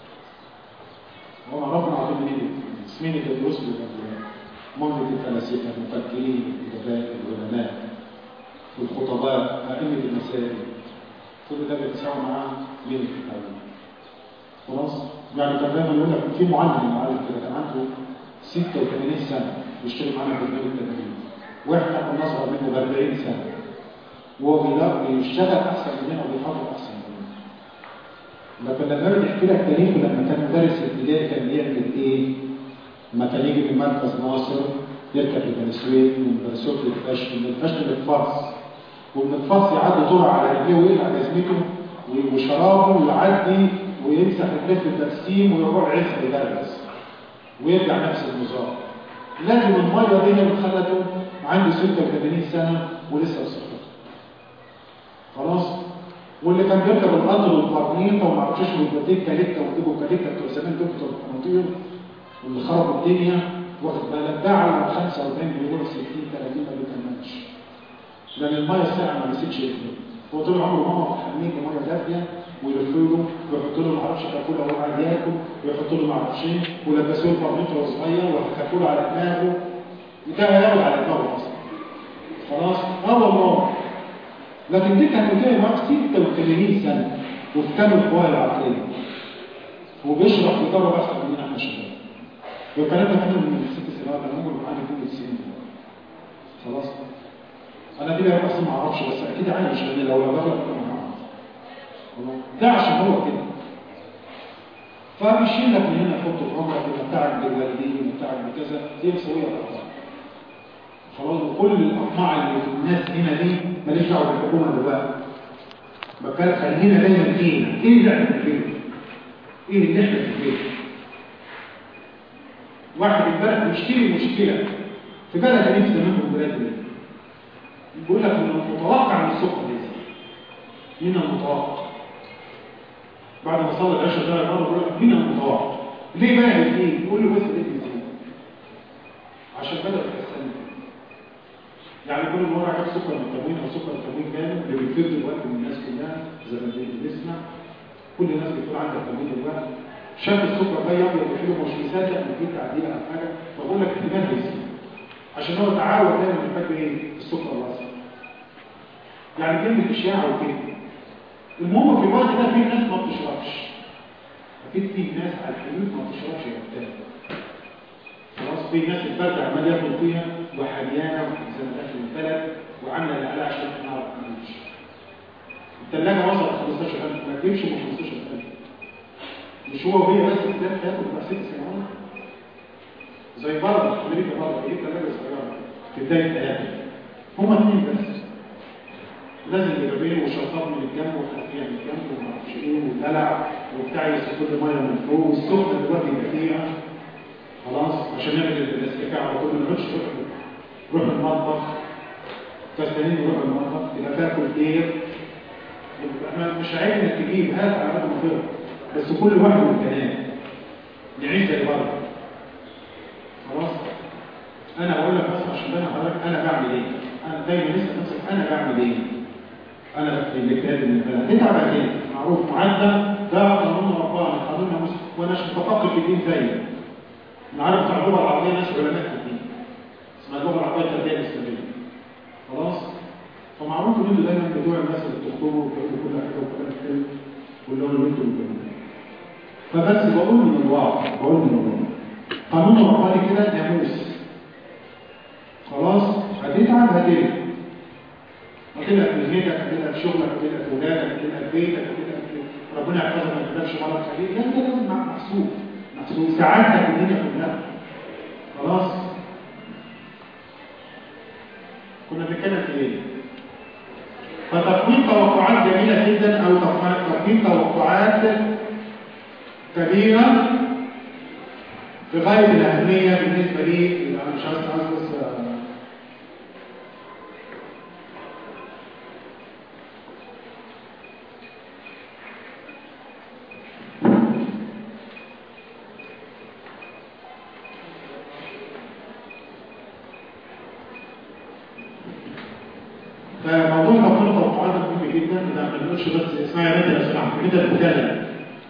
S1: هو رقم عاطيني مين التدريس مين اللي بيدرس له مهمة الفلاسفة المفكرين الأدباء العلماء والخطباء أئمة المسائل كل ده بيتساوى معاه مين التعليم خلاص يعني كان دايما يقول لك في معلم معلم كده كان عنده 86 سنة بيشتغل معانا في برنامج التدريب واحنا كنا اصغر منه ب 40 سنة وهو بيشتغل احسن مننا وبيحافظ احسن مننا لكن لما يجي يحكي لك تاريخه لما كان مدرس ابتدائي كان بيعمل ايه؟ لما كان يجي من مركز ناصر يركب البنسوين والبنسوت للفشل من الفشل للفرس ومن الفرس يعدي طرع على رجليه ويقلع جزمته وشرابه ويعدي ويمسح رجليه في التقسيم ويروح عز يدرس ويرجع نفس النظام لازم الميه دي اللي خلته عندي 86 سنه ولسه صغير خلاص واللي كان بيركب القطر والقرنيطه وما عرفش ويوديه كاليكتا ويجيبوا كاليكتا بتوع زمان دول بتوع القناطير واللي خربوا الدنيا واخد بالك ده على 45 بيقول 60 30 ما بيكملش لان الميه الساقعه ما مسكش رجله هو طول عمره ماما بتحميه بميه دافيه ويلفوا له ويحطوا له ما اعرفش كاكولا وهو قاعد ياكل ويحطوا له ما اعرفش ايه ولبسوه القرنيطه وهو صغير وكاكولا على دماغه وده هياخد على دماغه اصلا خلاص اه والله لكن دي كانت بتلاقي معاه 86 سنه وفي كامل القوى العقليه وبيشرح في طلبه احسن مننا احنا شباب والكلام ده كان من ست سنوات انا عمري معانا كل سنين خلاص انا دي بقى اصلا ما اعرفش بس اكيد عايش لان لو لغرت ده عشان هو كده فبيشيل لك من هنا يحط في عمرك يمتعك بالوالدين يمتعك بكذا دي مسويه الاطفال خلاص وكل الاطماع اللي في الناس هنا دي ماليش دعوه بالحكومه دلوقتي بقى خلينا دايما فينا ايه اللي احنا في البيت ايه اللي احنا في البيت واحد امبارح بيشتري مشكله في بلد قديم زمان من البلاد دي بيقول لك من المتوقع ان السكر يزيد من المتوقع بعد ما صلى العشاء ثلاث مرات بيقول لك من المتوقع ليه بقى يزيد يقول له بس ليه يزيد عشان بدا يتحسن يعني كل مره جاب سكر من التموين او سكر التموين كامل اللي بيفيد دلوقتي من الناس كلها زي ما بنسمع كل الناس بتقول عندها تموين دلوقتي شاف السكر ده يابيض وحلو مش مصدق ان في تعديل او حاجه فبقول لك احتمال يزيد عشان هو تعود دايما يحب ايه السكر الاصفر يعني كلمه اشاعه وكده المهم في الوقت ده في ناس ما بتشربش اكيد في ناس على الحدود ما بتشربش يا خلاص في ناس البرد عمال ياكل فيها وحريانه وزي ما الاكل البلد وعامله الاعلى عشان نعرف نعيش الثلاجه وصلت 15000 ما تمشي ب 15000 مش هو وهي بس كده تاكل بقى ست سنوات زي بره امريكا بره ايه ثلاجه صغيره في بدايه حياتها هما اثنين بس لازم يبقى بينه وشطاب من الجنب وخلفيه من الجنب وما اعرفش ايه ودلع وبتاع يسكت ميه من فوق والسخن دلوقتي يبقى فيها خلاص عشان نعمل الاستكاع على طول ما نروحش روح المطبخ فاستنين نروح المطبخ يبقى تاكل كتير احنا مش عيب انك تجيب هات على قد ما تقدر بس كل واحد والكلام نعيش زي بعض خلاص انا بقول لك بس عشان انا حضرتك انا بعمل ايه انا دايما لسه نفسك انا بعمل ايه انا في الاجتهاد من البلد اتعب ايه معروف معدل ده قانون ربنا قانون مسلم وانا مش متفقد في الدين زيك انا عارف بتاع اللغه العربيه ناس علماء في الدين اسمها اللغه العربيه التربيه الاسلاميه خلاص فمعروف ان انتوا دايما بتوع الناس اللي بتخطبوا وبتقولوا كل حاجه وكلام حلو واللغه اللي انتوا بتقولوها فبس بقول من الواقع بقول من الواقع قانون الرباني كده ناموس خلاص هتتعب هتتعب هتتعب في مهنتك هتتعب في شغلك هتتعب في ولادك هتتعب في بيتك هتتعب في ربنا يحفظك ما تجيبش مرض خليل لا ده لازم محسوب محسوب سعادتك الدنيا كلها خلاص كنا بنتكلم في ايه فتكوين توقعات جميله جدا او تكوين توقعات كبيره في غايه الاهميه بالنسبه لي انا مش عايز بس فموضوع تطوير التوقعات مهم جدا ما بنقولش بس اسمعي يا بنت لو سمحت انت بتتكلم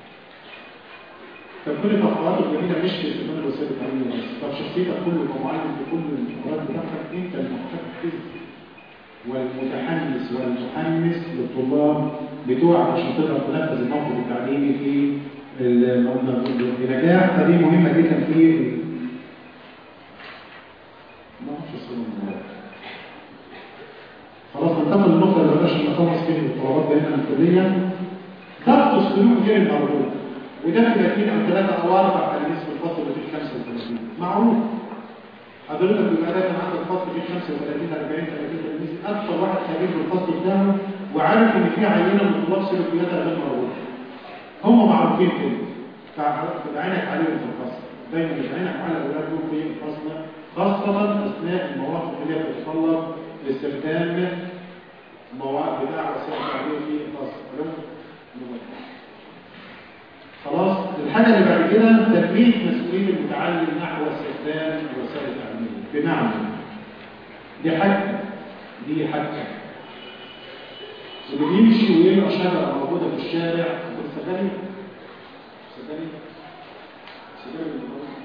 S1: تكوين التوقعات الجميله مش في استخدام الوسائل التعليميه بس طب شخصيتك كله كمعلم بكل المقررات بتاعتك انت المحتفظ والمتحمس والمحمس للطلاب بتوعك عشان تقدر تنفذ الموقف التعليمي في النجاح فدي مهمه جدا في ما اعرفش خلاص ننتقل للنقطة اللي بلاش نخلص فيها الطلبات بيننا الكلية ضبط السلوك غير المرغوب وده في 30 أو 3 أو 4 تلاميذ في الفصل اللي فيه 35 معروف حضرتك بيبقى دايما عندك فصل فيه 35 40 30 تلميذ اكثر واحد خبير في الفصل بتاعه وعارف ان في عينه من طلاب سلوكياتها غير مرغوبه هم معروفين كده فبعينك عليهم في الفصل دايما مش عينك على الاولاد دول في الفصل خاصه اثناء المواقف اللي هي بتتطلب استخدام مواقع بتاع وسائل التعليم في الفصل خلاص الحاجه اللي بعد كده تنميه مسؤوليه المتعلم نحو استخدام وسائل التعليم بمعنى دي حاجه دي حاجه اللي بيمشي ويلقى شجره موجوده في الشارع يقول سجاني سجاني سجاني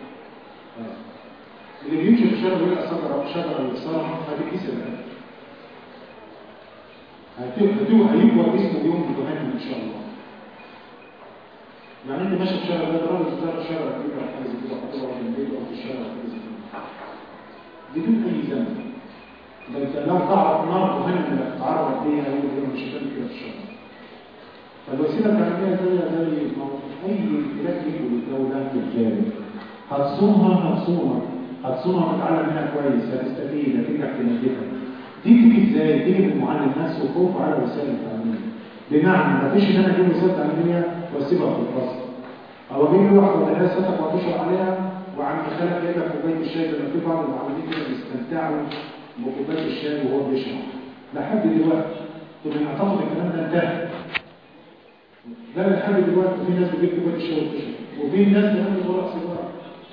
S1: اللي بيمشي في الشارع ويلقى شجره شجره ويكسرها هذه كيس الان هيبقى اسمه يوم جهنم ان شاء الله يعني انت ماشي في الشارع ده راجل في الشارع كبير او حاجه زي كده حاططها في البيت او في الشارع كده زي كده بدون اي ذنب ده انت لو تعرف نار جهنم اللي هتتعرض ليها هو ده مش هتعمل كده في الشارع فالوسيله التعليميه زي زي اي امتلاك ليكوا للدوله في الخارج هتصونها هتصونها هتصونها وتتعلم منها كويس هتستفيد هتنجح في نتيجتها دي تيجي ازاي؟ تيجي من المعلم نفسه خوف على وسائل التعليم بمعنى ما فيش ان انا اجيب وسائل تعليميه واسيبها في الفصل او اجيب واحده ولا ستك واتشر عليها وعم خالك جايبها كوبايه الشاي لما في بعض المعلمين كده بيستمتعوا بكوبايه الشاي وهو بيشرب لحد دلوقتي طب انا اعتقد الكلام ده انتهى لا لحد دلوقتي في ناس بتجيب كوبايه الشاي وبتشرب وفي ناس كمان بتقول سيجاره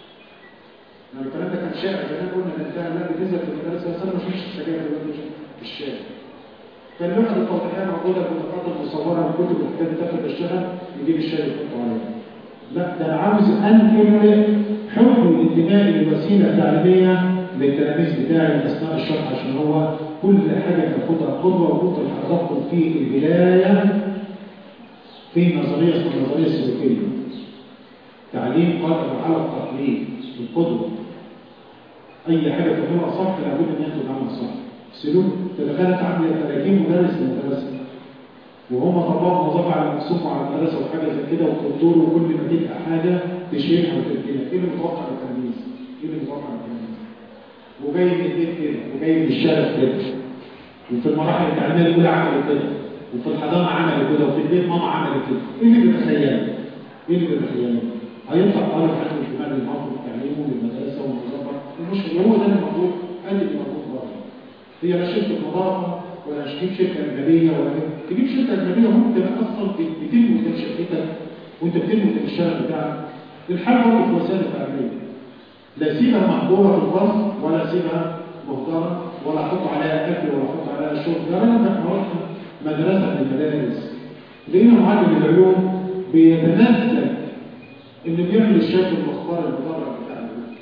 S1: لما الكلام ده كان شائع زمان قلنا ده انتهى لا بتنزل في المدارس بس انا ما فيش سجاير دلوقتي في الشارع كان لوحة التوضيحية موجودة في النقاط المصورة من كتب الكتاب تاخد الشغل يجيب الشاي يحطه عليها. لا ده أنا عاوز أنقل حب الانتماء للوسيلة التعليمية للتلاميذ بتاعي أثناء الشرح عشان هو كل حاجة تاخدها قدوة وكنت حضراتكم في البداية في نظرية اسمها النظرية السلوكية. تعليم قائم على التقليد القدوة. أي حاجة تعملها صح لابد أن أنتوا تعملها صح. سلوك تتخيل تعمل 30 مدرس للمدرسه وهم طبقوا نظافه على نفسهم وعلى المدرسه وحاجه زي كده والدكتور وكل ما تلقى حاجه تشيلها وتركنها ايه اللي متوقع التلميذ؟ ايه اللي متوقع التلميذ؟ وجاي من البيت كده وجاي من الشارع كده وفي المراحل التعليميه الاولى عملوا كده وفي الحضانه عملوا كده وفي البيت ماما عملت كده ايه اللي بيتخيله؟ ايه اللي بيتخيله؟ هيطلع طالب عنده انتماء للموقف التعليمي والمدرسه والمنظمه المشكله هو ده الموضوع قال اللي موجود بره هي لا شركة نظافة ولا تجيب شركة أجنبية ولا تجيب شركة أجنبية ممكن أصلا بتنمو قدام شركتك وأنت بتنمو قدام الشارع بتاعك الحل هو في وسائل التعليم لا سيبها محظورة في الفصل ولا سيبها مهدرة ولا أحط عليها أكل ولا أحط عليها شرب ده أنا بحنا مدرسة من المدارس لقينا معلم العلوم بيتنزل إنه بيعمل الشكل المختار المدرج بتاع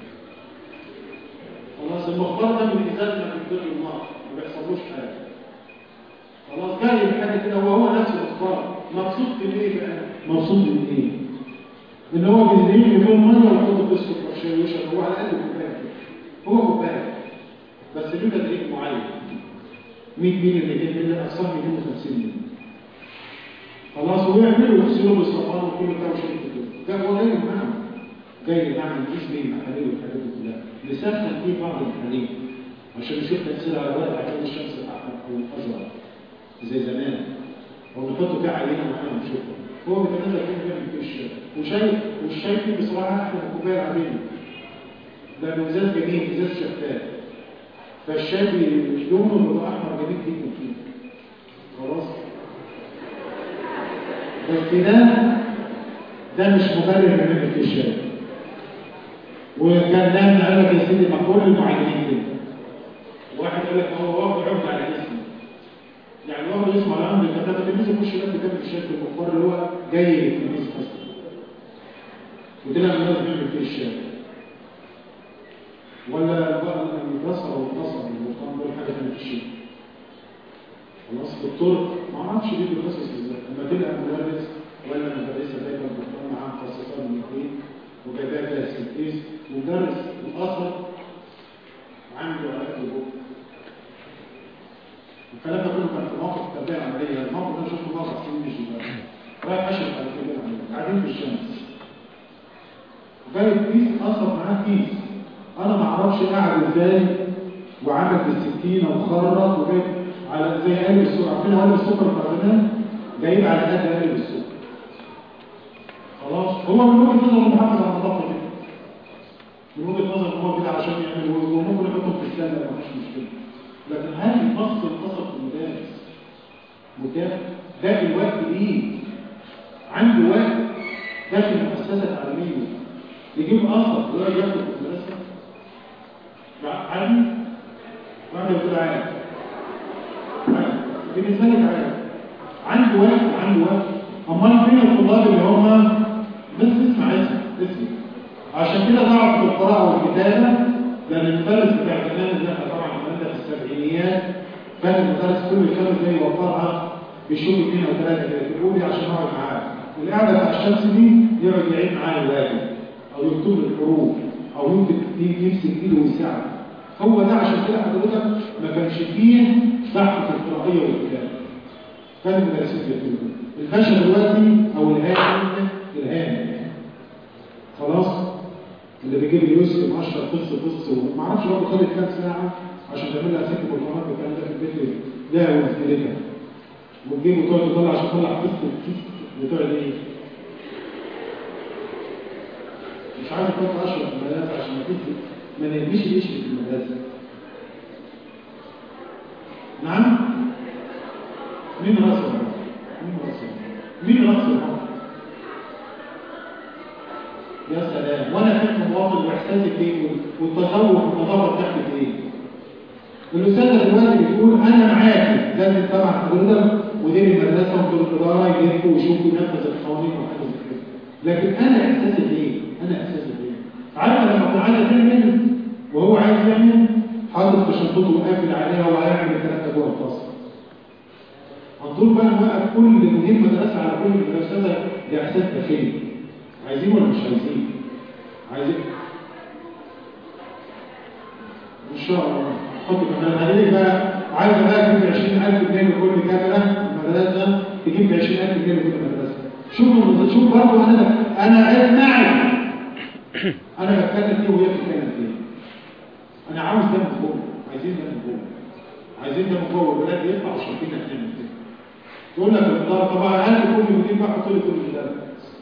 S1: خلاص المختار ده من ازازه ما بيدخل النار ما بيحصلوش حاجه خلاص جاي الحاجه كده وهو نفسه مختار مبسوط من ايه بقى مبسوط من ايه ان هو بيزيد مليون مره ويحط بسكوت وشاي ويشرب هو على قد كوبايه هو كوبايه بس له تدريب معين 100 مللي 200 مللي اقصى 250 مللي خلاص ويعملوا يغسلوا بالصفان وكل ده وشرب كده ده هو جاي معاهم جاي نعمل كيس بيه محاليل والحاجات دي كلها نسخن فيه بعض الحليب عشان نشوف تأثير على ورق عشان الشمس الأحمر أو الأزرق زي زمان أو نحط فيه عينة وإحنا نشوفها هو بيتنزل فيه بيعمل فيه الشاي وشاي والشاي فيه بصراحة أحلى من الكوباية العادية ده ازاز جميل ازاز شفاف فالشاي لونه بيبقى أحمر جميل جدا فيه خلاص بس ده ده مش مبرر ان نعمل فيه الشاي وكان دايما قال لك يا سيدي ما كل المعلمين كده واحد يقول لك هو واخد عقد على اسمه يعني واخد اسمه على امر الكتابه التلميذ يخش يكتب كتاب الشيخ المختار اللي هو جاي للتلميذ اصلا وده لما لازم يعمل فيه الشاي ولا بقى المدرسه او النصر المختار دول حاجه ثانيه في الشيء خلاص دكتور ما اعرفش ليه بيخصص ازاي لما تلقى مدرس ولا مدرسه دايما الدكتور معاه مخصصات من الاثنين وجايبها كده السنتيز ومدرس الاصل عنده علاج بالبوك الكلام ده كله كان في موقف التربيه العمليه الموقف ده شفته بقى سنين مش دلوقتي رايح اشرف على التربيه العمليه قاعدين في الشمس جايب كيس اصلا معاه كيس انا ما اعرفش قاعد ازاي وعمل بالسكينه وخرط وجايب على زي قلب السكر عارفين قلب السكر بتاع جايب على قد قلب السكر خلاص هو من وجهه نظره محافظ على النظافه كده من وجهه نظر ان هو كده عشان يعمل وممكن يحطهم في السله ما فيش مشكله لكن هل النص اتصل في المدارس متاح ده الوقت ليه عنده وقت داخل مؤسسه تعليميه يجيب اخر ويقعد ياخد في المدرسه عادي واحد يقول عادي بالنسبه لك عادي عنده وقت عنده وقت امال فين الطلاب اللي هم بس اسمع اسمع اسمع عشان كده ضعف في القراءه والكتابه لان المدرس بتاع زمان ده طبعا الكلام ده في السبعينيات كان المدرس كل خمس دقايق يوفرها بيشوف اثنين او ثلاثه كده يقول لي عشان اقعد معاه القعده بتاع الشمس دي يقعد يعيد معاه الواجب او يكتب الحروف او يمسك يمسك ايده ويساعد هو ده عشان كده حضرتك ما كانش فيه ضعف في القراءيه والكتابه كان المدرسين بيقولوا الفشل دلوقتي او الهام الهام خلاص اللي بيجيب يوسف 10 قص قص وما اعرفش برضه خدت كام ساعه عشان تعمل لها ست برطمانات والكلام ده في البيت لا ومسكتها وتجيب وتقعد تطلع عشان تطلع قصه الكيس بتقعد ايه؟ مش عارف كنت اشرب في المدرسه عشان ما تدي ما نرميش القش في المدرسه نعم مين راس الحرب؟ مين راس الحرب؟ مين راس الحرب؟ يا سلام وانا فاهم مواطن واحساسك ايه والتصور والنظافه بتاعتك ايه الاستاذه دلوقتي بتقول انا معاكي لازم طبعا حضرتك مدير المدرسه ومدير الاداره يلفوا ويشوفوا ينفذ القوانين وحاجه زي كده لكن انا احساسي ايه؟ انا احساسي ايه؟ عارفه لما اكون عايز تعمل وهو عايز يعمل حاطط في شنطته وقافل عليها وهيعمل الكلام ده جوه الفصل هنطول بقى نوقف كل مدير مدرسه على كل مدرسه ده احساس داخلي عايزين ولا مش عايزين عايزين ان شاء الله حط كمان هديك بقى عايز بقى تجيب 20000 جنيه لكل كاميرا المدرسه تجيب 20000 جنيه لكل مدرسه شوف شوف برضه انا انا عايز معي انا بتكلم فيه وهي بتتكلم فيه انا عاوز ده من فوق عايزين ده من فوق عايزين ده من فوق والولاد يطلعوا عشان كده نعمل كده تقول لك الاداره طبعا انا كل مدير بقى حط لي كل مدرس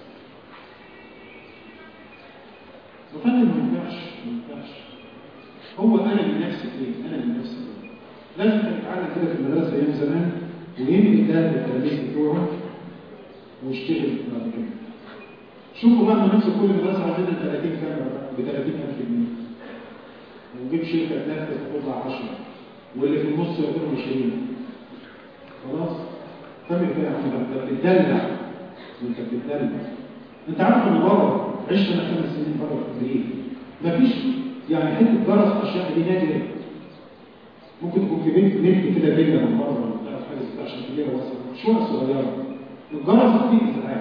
S1: وفعلا ما ينفعش ما ينفعش هو انا بنفسي ايه انا بنفسي ايه لازم تتعلم كده في المدرسه ايام زمان وينقل ده للتلاميذ بتوعه ويشتغل بعد كده شوفوا بقى نفس كل مدرسه عندنا 30 كاميرا ب 30000 جنيه ونجيب شركه تنفذ تطلع 10 واللي في النص يكونوا 20 خلاص تعمل كده يا عم انت بتدلع وانت بتدلع انت عارف ان بره عشت انا خمس سنين بره في البريد مفيش يعني حته جرس اشياء دي نادره ممكن تكون في بنت بنت كده بينا من بره ولا بتاع حاجه زي عشان كبيره وصلت شويه صغيره الجرس فيه ازعاج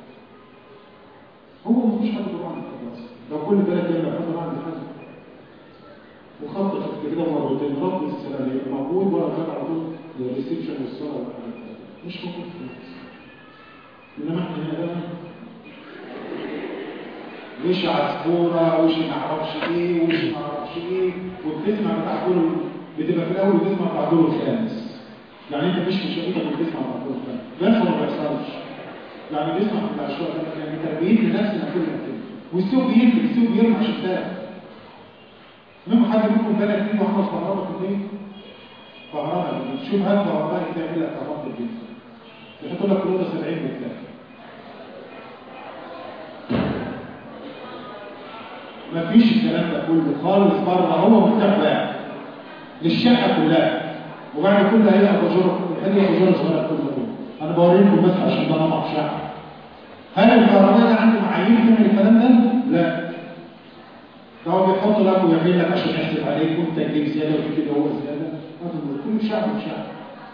S1: هو مفيش حد طبعا خلاص لو كل ثلاث ايام حد عندي حد وخط خط كده مرتين رد السلام يبقى موجود ولا فات على طول للريسبشن والصلاه مش موجود انما احنا هنا بقى وش عصفورة وش معرفش ايه وش معرفش ايه والبسمة بتاع كله بتبقى في الاول البسمة بتاع الدور الخامس يعني انت مش مش هتقدر البسمة بتاع الدور الخامس بيحصل ما بيحصلش يعني البسمة بتاع الشوية ده يعني تربيين لنفسنا كلنا كده والسوق بيمشي السوق بيرمى عشان ده المهم حد منكم بالك فيه محمد كهرباء في البيت كهرباء شوف هات كهرباء كده يعمل لك كهرباء في البيت يحط لك كروته 70 بتاع مفيش الكلام ده كله خالص بره هو مفتاح واحد للشقه كلها وبعد كل هي اباجوره هي اباجوره صغيره كله انا بوريكم بس عشان ده نمط شقه هل الكهرباء ده عنده معايير تعمل الكلام ده؟ لا ده هو بيحط لك ويعمل لك عشان يحسب عليك وانت تجيب زياده وتجيب هو زياده كل شعب شعب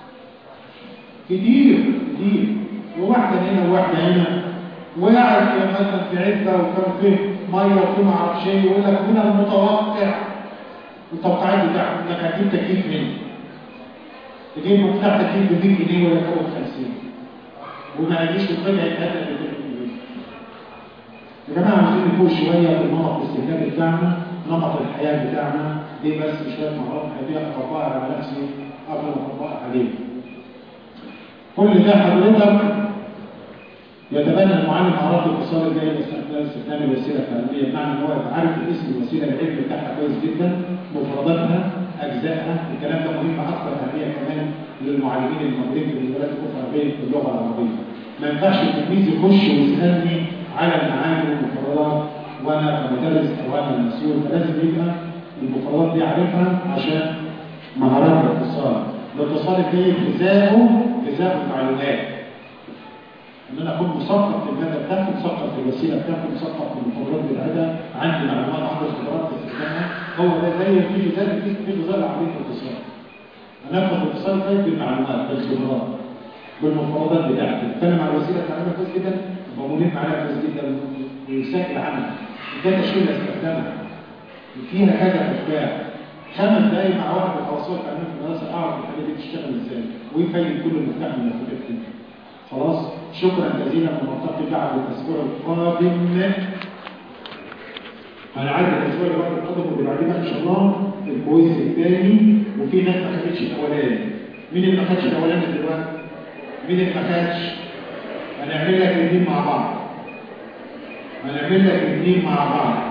S1: كتير كتير وواحده هنا وواحده هنا وقاعد مثلا في عده وكان فيه ميه وفيه ما اعرفش ايه يقول لك من المتوقع التوقعات بتاعته انك هتجيب تكييف هنا تجيب مفتاح تكييف ب 100 جنيه ولا كام 50 وما يجيش الفجأة يتهدى ب 200 جنيه يا جماعه عاوزين نفوق شويه في النمط الاستهلاكي بتاعنا نمط الحياه بتاعنا دي بس شويه مهارات حياتيه اطبقها على نفسي قبل ما اطبقها عليه كل ده حضرتك يتبنى المعلم مهارات الاتصال الجيد باستخدام استخدام الوسيله التعليميه بمعنى ان هو يبقى عارف الاسم الوسيله العلمي بتاعها كويس جدا مفرداتها اجزائها الكلام ده مهم اكثر اهميه كمان للمعلمين الموجودين في الولايات الاخرى في اللغه العربيه ما ينفعش التلميذ يخش ويسالني على المعاني والمفردات وانا كمدرس او انا المسؤول فلازم يبقى المفردات دي عارفها عشان مهارات الاتصال الاتصال الجيد غذاؤه غذاء المعلومات ان انا اكون مثقف في الماده بتاعتي مثقف في الوسيله بتاعتي مثقف في المفردات بتاعتها عندي معلومات عندي خبرات في استخدامها هو ده زي في غذاء في في غذاء عمليه الاتصال انا اخد الاتصال زي بالمعلومات بالخبرات بالمفردات بتاعتي اتكلم على الوسيله التعليميه كويس جدا يبقى ملم عليها كويس جدا ويسهل عنها ده تشكيل استخدامها فيها حاجه مفتاح خمس دقايق مع واحد من الخواصات التعليميه في المدرسه اعرف الحاجه دي بتشتغل ازاي ويفيد كل المفتاح من المفاتيح دي خلاص شكرا جزيلا ونلتقي بعد الاسبوع القادم هنعدي الاسبوع اللي بعد القادم واللي بعديه ان شاء الله الكويز الثاني وفي ناس ما خدتش الاولاني مين اللي ما خدش الاولاني دلوقتي مين اللي ما خدش هنعمل لك الاثنين مع بعض هنعمل لك الاثنين مع بعض